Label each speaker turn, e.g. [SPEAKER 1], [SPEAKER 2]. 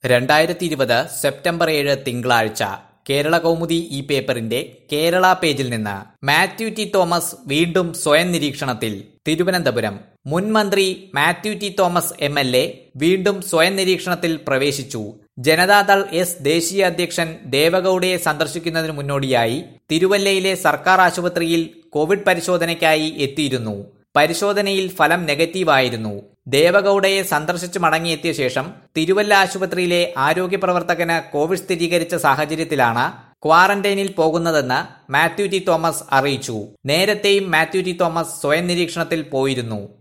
[SPEAKER 1] രണ്ടായിരത്തി ഇരുപത് സെപ്റ്റംബർ ഏഴ് തിങ്കളാഴ്ച കേരള കൗമുദി ഈ പേപ്പറിന്റെ കേരള പേജിൽ നിന്ന് മാത്യു ടി തോമസ് വീണ്ടും സ്വയം നിരീക്ഷണത്തിൽ തിരുവനന്തപുരം മുൻ മന്ത്രി Mathew T Thomas M L A വീണ്ടും സ്വയം നിരീക്ഷണത്തിൽ പ്രവേശിച്ചു ജനതാദൾ എസ് ദേശീയ അധ്യക്ഷൻ ദേവഗൌഡയെ സന്ദർശിക്കുന്നതിന് മുന്നോടിയായി തിരുവല്ലയിലെ സർക്കാർ ആശുപത്രിയിൽ കോവിഡ് പരിശോധനയ്ക്കായി എത്തിയിരുന്നു പരിശോധനയിൽ ഫലം നെഗറ്റീവായിരുന്നു ദേവഗൌഡയെ സന്ദർശിച്ച് മടങ്ങിയെത്തിയ ശേഷം തിരുവല്ല ആശുപത്രിയിലെ ആരോഗ്യ പ്രവർത്തകന് കോവിഡ് സ്ഥിരീകരിച്ച സാഹചര്യത്തിലാണ് ക്വാറന്റൈനിൽ പോകുന്നതെന്ന് മാത്യു ടി തോമസ് അറിയിച്ചു നേരത്തെയും മാത്യു ടി തോമസ് സ്വയം നിരീക്ഷണത്തിൽ പോയിരുന്നു